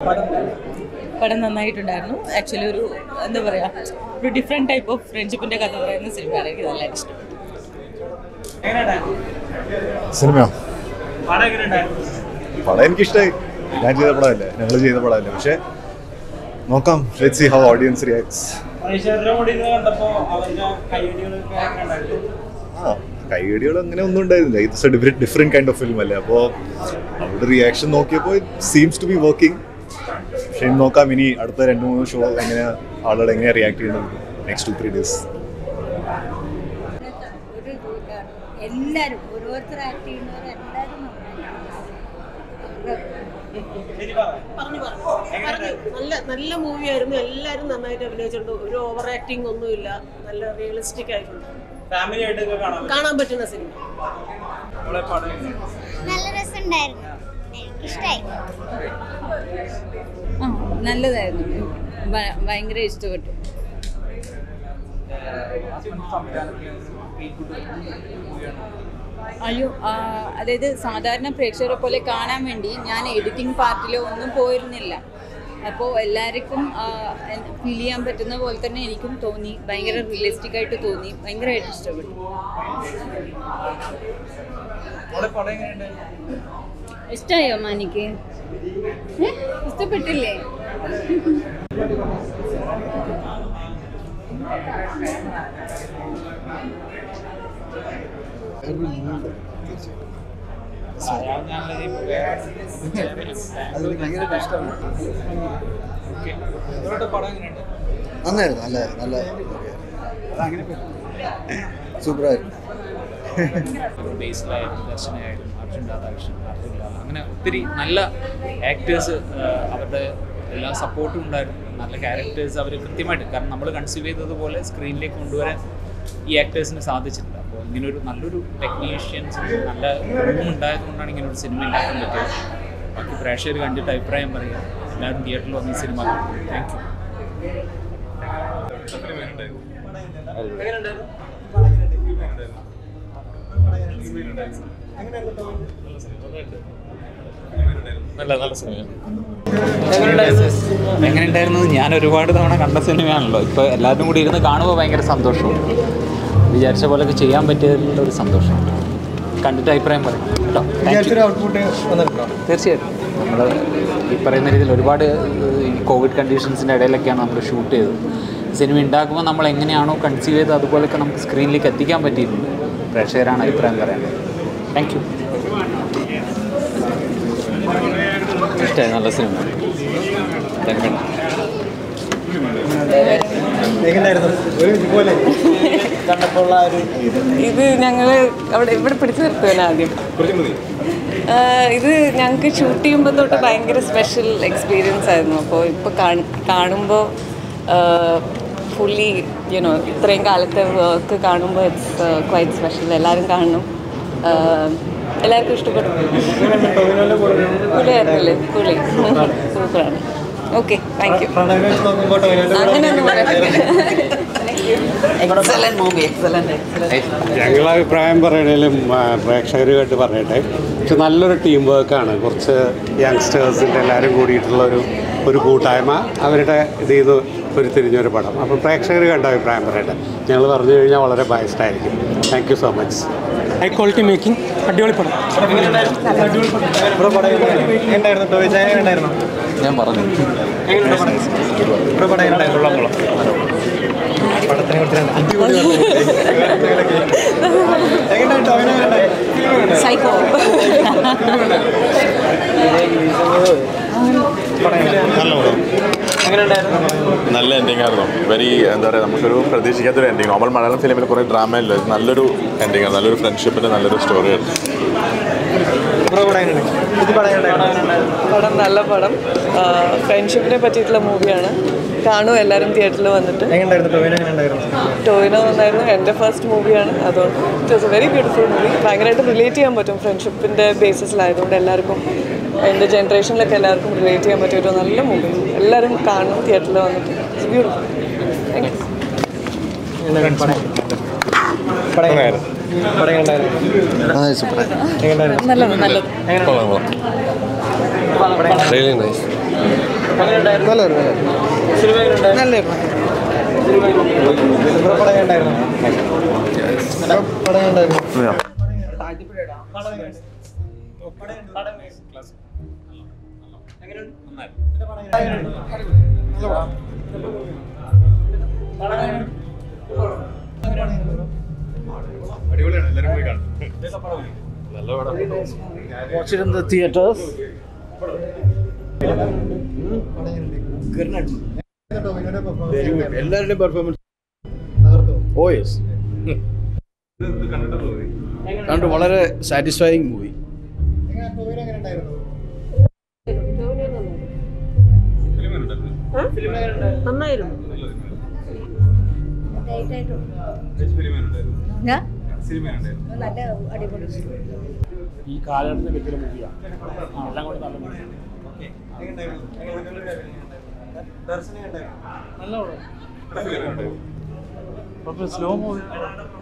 പടം നന്നായിട്ടുണ്ടായിരുന്നു ആക്ച്വലി ഒരു എന്താ പറയുക ഒരു ഡിഫറെൻറ്റ് ടൈപ്പ് ഓഫ് ഫ്രണ്ട്ഷിപ്പിൻ്റെ കഥ പറയുന്ന സിനിമയാണ് എനിക്ക് നല്ലതായിട്ട് ഇഷ്ടപ്പെട്ടു സിനിമയോ പടം എനിക്കിഷ്ടമായി ഞാൻ ചെയ്ത പടമല്ലേ ഞങ്ങൾ ചെയ്ത പടമല്ലേ പക്ഷേ നോക്കാം let see how audience reacts ആ കൈയടികൾ അങ്ങനെ ഒന്നും ഉണ്ടായിരുന്നില്ല it's a different different kind of film അല്ലേ അപ്പോൾ അവരുടെ റിയാക്ഷൻ നോക്കിയപ്പോൾ it seems to be working പക്ഷേ ഇനി നോക്കാം ഇനി അടുത്ത രണ്ട് മൂന്ന് ഷോ എങ്ങനെ ആളുകൾ എങ്ങനെയാണ് റിയാക്ട് ചെയ്യുന്നത് നെക്സ്റ്റ് ടു ത്രീ ഡേയ്സ് ഒരു ഇതുമില്ല. എല്ലാവരും ഓരോരുത്തർ ആക്ട് ചെയ്യുന്നവരെല്ലാവരും പറഞ്ഞു പറഞ്ഞു പറഞ്ഞു നല്ല നല്ല മൂവിയായിരുന്നു എല്ലാവരും നന്നായിട്ട് അഭിനയിച്ചിട്ടുണ്ട് ഒരു ഓവർ ആക്ടിങ് ഒന്നുമില്ല നല്ല റിയലിസ്റ്റിക് ആയിട്ടുണ്ട് ഫാമിലി ആയിട്ടൊക്കെ കാണാൻ കാണാൻ പറ്റുന്ന സിനിമ നമ്മളെ പടം നല്ല രസമുണ്ടായിരുന്നു എനിക്കിഷ്ടായി ആ നല്ലതായിരുന്നു ഭ- ഭയങ്കര ഇഷ്ടപ്പെട്ടു അയ്യോ ആ, അതായത് സാധാരണ പ്രേക്ഷകരെ പോലെ കാണാൻ വേണ്ടി ഞാൻ എഡിറ്റിംഗ് പാർട്ടിലോ ഒന്നും പോയിരുന്നില്ല അപ്പോൾ എല്ലാവർക്കും ഫീൽ ചെയ്യാൻ പറ്റുന്ന പോലെ തന്നെ എനിക്കും തോന്നി ഭയങ്കര റിയലിസ്റ്റിക് ആയിട്ട് തോന്നി ഭയങ്കരമായിട്ട് ഇഷ്ടപ്പെട്ടു നമ്മളെ പടം എങ്ങനെയുണ്ട് ഇഷ്ടമായോ മാനിക്ക് ഏ? ഇഷ്ടപ്പെട്ടില്ലേ ഓക്കെ ഇവരുടെ പടം എങ്ങനെയുണ്ട് നന്നായിരുന്നു നല്ല നല്ല സൂപ്പറായിരുന്നു ബേസിലായാലും ദർശനയായാലും അർജുൻ രാധാകൃഷ്ണൻ അർജുൻ ലാൽ അങ്ങനെ ഒത്തിരി നല്ല ആക്ടേഴ്സ് അവരുടെ എല്ലാ സപ്പോർട്ടും ഉണ്ടായിരുന്നു നല്ല ക്യാരക്ടേഴ്സ് അവർ കൃത്യമായിട്ട് കാരണം നമ്മൾ കൺസീവ് ചെയ്തതുപോലെ സ്ക്രീനിലേക്ക് കൊണ്ടുവരാൻ ഈ ആക്ടേഴ്സിന് സാധിച്ചിട്ടുണ്ട് അപ്പോൾ ഇങ്ങനൊരു നല്ലൊരു ടെക്നീഷ്യൻസ് നല്ല റൂം ഉണ്ടായതുകൊണ്ടാണ് ഇങ്ങനെ ഒരു സിനിമ ഉണ്ടാക്കാൻ പറ്റിയത് ബാക്കി പ്രേക്ഷകർ കണ്ടിട്ട് അഭിപ്രായം പറയുക എല്ലാവരും തിയേറ്ററിൽ വന്ന് ഈ സിനിമ കാണും താങ്ക് യു എങ്ങനെയുണ്ടായിരുന്നു എങ്ങനെ ഉണ്ടായിരുന്നു ഞാൻ ഒരുപാട് തവണ കണ്ട സിനിമയാണല്ലോ ഇപ്പോൾ എല്ലാവരും കൂടി ഇരുന്ന് കാണുമ്പോൾ ഭയങ്കര സന്തോഷവും വിചാരിച്ച പോലെയൊക്കെ ചെയ്യാൻ പറ്റിയതിലുള്ള ഒരു സന്തോഷം കണ്ടിട്ട് അഭിപ്രായം പറയും കേട്ടോ Thank you. തീർച്ചയായിട്ടും നമ്മൾ ഈ പറയുന്ന രീതിയിൽ ഒരുപാട് ഈ കോവിഡ് കണ്ടീഷൻസിൻ്റെ ഇടയിലൊക്കെയാണ് നമ്മൾ ഷൂട്ട് ചെയ്തത് സിനിമ ഉണ്ടാക്കുമ്പോൾ നമ്മൾ എങ്ങനെയാണോ കൺസീവ് ചെയ്തത് അതുപോലെയൊക്കെ നമുക്ക് സ്ക്രീനിലേക്ക് എത്തിക്കാൻ പറ്റിയിട്ടുണ്ട് പ്രേക്ഷകരാണ് അഭിപ്രായം പറയുന്നത് താങ്ക് യു ഇഷ്ടമായി നല്ല സിനിമ താങ്ക് യു ഇത് ഞങ്ങൾ അവിടെ ഇവിടെ പിടിച്ചു നിർത്തുവാൻ ആദ്യം ആഹ് ഇത് ഞങ്ങൾക്ക് ഷൂട്ട് ചെയ്യുമ്പോൾ തൊട്ട് ഭയങ്കര സ്പെഷ്യൽ എക്സ്പീരിയൻസ് ആയിരുന്നു അപ്പോൾ ഇപ്പോൾ കാണുമ്പോൾ ഫുള്ളി യുനോ ഇത്രയും കാലത്തെ വർക്ക് കാണുമ്പോൾ ഇറ്റ്സ് ക്വൈറ്റ് സ്പെഷ്യൽ എല്ലാവരും കാണണം ആഹ് എല്ലാവർക്കും ഇഷ്ടപ്പെടും പുള്ളിയായിരുന്നല്ലേ പുള്ളി സൂപ്പറാണ് ഓക്കെ താങ്ക് യു അങ്ങനെയൊന്നും പറയാം എക്സലന്റ് മൂവി എക്സലന്റ് എക്സലന്റ് ഞങ്ങൾ അഭിപ്രായം പറയണേലും പ്രേക്ഷകരുമായിട്ട് പറയട്ടെ പക്ഷെ നല്ലൊരു ടീം വർക്കാണ് കുറച്ച് യങ്സ്റ്റേഴ്സിൻ്റെ എല്ലാവരും കൂടിയിട്ടുള്ള ഒരു ഒരു കൂട്ടായ്മ അവരുടെ ഇത് ചെയ്ത് ഉരുത്തിരിഞ്ഞൊരു പടം അപ്പം പ്രേക്ഷകർ കണ്ട അഭിപ്രായം പറയട്ടെ ഞങ്ങൾ പറഞ്ഞു കഴിഞ്ഞാൽ വളരെ ബയസ്ഡ് ആയിരിക്കും thank you so much high quality making അടിപൊളി പടം ഞാൻ പറഞ്ഞു സൈക്കോ നല്ല എൻഡിങ് ആയിരുന്നു വെരി എന്താ പറയുക നമുക്കൊരു പ്രതീക്ഷിക്കാത്തൊരു എൻഡിങ് നോർമൽ മലയാളം ഫിലിമിൽ കുറേ ഡ്രാമ ഇല്ല ഇത് നല്ലൊരു എൻഡിങ് ആണ് നല്ലൊരു ഫ്രണ്ട്ഷിപ്പിൻ്റെ നല്ലൊരു സ്റ്റോറിയാണ് പടം നല്ല പടം ഫ്രണ്ട്ഷിപ്പിനെ പറ്റിയിട്ടുള്ള മൂവിയാണ് കാണും എല്ലാവരും തിയേറ്ററിൽ വന്നിട്ട് ടോവിനോ നന്നായിരുന്നു എൻ്റെ ഫസ്റ്റ് മൂവിയാണ് അതുകൊണ്ട് it was a very beautiful movie ഭയങ്കരമായിട്ട് റിലേറ്റ് ചെയ്യാൻ പറ്റും ഫ്രണ്ട്ഷിപ്പിൻ്റെ ബേസിസിലായതുകൊണ്ട് എല്ലാവർക്കും എൻ്റെ ജനറേഷനിലൊക്കെ എല്ലാവർക്കും റിലേറ്റ് ചെയ്യാൻ പറ്റിയ ഒരു നല്ല മൂവി എല്ലാവരും കാണും തിയേറ്ററിൽ വന്നിട്ട് ഇറ്റ്സ് ബ്യൂട്ടിഫുൾ സൂപ്പറായിരുന്നു നല്ലത് നല്ലത് റിയലി നൈസ് അടിപൊളിയാണ് എല്ലാവരും പോയി കാണും Watch it in the theaters. എല്ലാവരുടെയും പെർഫോമൻസ് ഓ യെസ് കണ്ടു വളരെ സാറ്റിസ്ഫൈങ് മൂവി നന്നായിരുന്നു ഞാൻ നല്ല അടിപൊളി ഈ കാലഘട്ടത്തിന് പറ്റിയ മൂവിയാണ് എല്ലാം കൂടി നല്ല മൂവി നല്ല സ്ലോ മൂവി